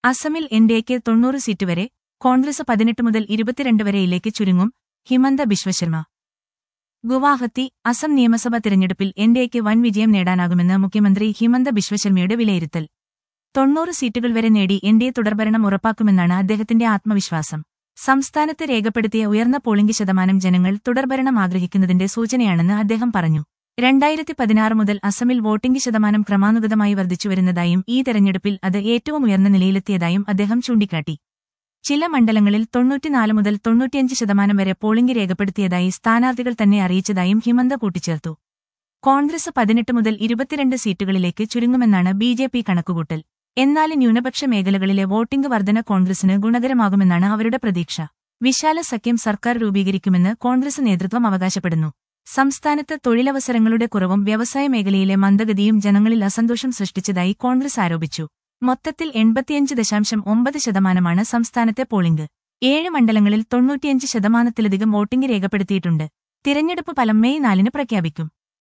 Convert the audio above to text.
അസമിൽ എൻഡിഎക്ക് തൊണ്ണൂറ് സീറ്റ് വരെ കോൺഗ്രസ് പതിനെട്ട് മുതൽ ഇരുപത്തിരണ്ട് വരെയിലേക്ക് ചുരുങ്ങും ഹിമന്ത ബിശ്വശർമ്മ ഗുവാഹത്തി അസം നിയമസഭാ തിരഞ്ഞെടുപ്പിൽ എൻഡിഎക്ക് വൻ വിജയം നേടാനാകുമെന്ന് മുഖ്യമന്ത്രി ഹിമന്ത ബിശ്വശർമ്മയുടെ വിലയിരുത്തൽ തൊണ്ണൂറ് സീറ്റുകൾ വരെ നേടി എൻഡിഎ തുടർഭരണം ഉറപ്പാക്കുമെന്നാണ് അദ്ദേഹത്തിന്റെ ആത്മവിശ്വാസം സംസ്ഥാനത്ത് രേഖപ്പെടുത്തിയ ഉയർന്ന പോളിംഗ് ശതമാനം ജനങ്ങൾ തുടർഭരണം ആഗ്രഹിക്കുന്നതിന്റെ സൂചനയാണെന്ന് അദ്ദേഹം പറഞ്ഞു രണ്ടായിരത്തി പതിനാറ് മുതൽ അസമിൽ വോട്ടിംഗ് ശതമാനം ക്രമാനുഗതമായി വർദ്ധിച്ചുവരുന്നതായും ഈ തെരഞ്ഞെടുപ്പിൽ അത് ഏറ്റവും ഉയർന്ന നിലയിലെത്തിയതായും അദ്ദേഹം ചൂണ്ടിക്കാട്ടി ചില മണ്ഡലങ്ങളിൽ തൊണ്ണൂറ്റിനാല് മുതൽ തൊണ്ണൂറ്റിയഞ്ച് ശതമാനം വരെ പോളിംഗ് രേഖപ്പെടുത്തിയതായി സ്ഥാനാർത്ഥികൾ തന്നെ അറിയിച്ചതായും ഹിമന്ത കൂട്ടിച്ചേർത്തു കോൺഗ്രസ് പതിനെട്ട് മുതൽ ഇരുപത്തിരണ്ട് സീറ്റുകളിലേക്ക് ചുരുങ്ങുമെന്നാണ് ബി ജെ പി കണക്കുകൂട്ടൽ എന്നാൽ ന്യൂനപക്ഷ മേഖലകളിലെ വോട്ടിംഗ് വർധന കോൺഗ്രസിന് ഗുണകരമാകുമെന്നാണ് അവരുടെ പ്രതീക്ഷ വിശാല സഖ്യം സർക്കാർ രൂപീകരിക്കുമെന്ന് കോൺഗ്രസ് നേതൃത്വം അവകാശപ്പെടുന്നു സംസ്ഥാനത്ത് തൊഴിലവസരങ്ങളുടെ കുറവും വ്യവസായ മേഖലയിലെ മന്ദഗതിയും ജനങ്ങളിൽ അസന്തോഷം സൃഷ്ടിച്ചതായി കോൺഗ്രസ് ആരോപിച്ചു മൊത്തത്തിൽ എൺപത്തിയഞ്ച് ദശാംശം ഒമ്പത് ശതമാനമാണ് സംസ്ഥാനത്തെ പോളിംഗ് ഏഴ് മണ്ഡലങ്ങളിൽ തൊണ്ണൂറ്റിയഞ്ച് ശതമാനത്തിലധികം വോട്ടിംഗ് രേഖപ്പെടുത്തിയിട്ടുണ്ട് തിരഞ്ഞെടുപ്പ് ഫലം മെയ് നാലിന് പ്രഖ്യാപിക്കും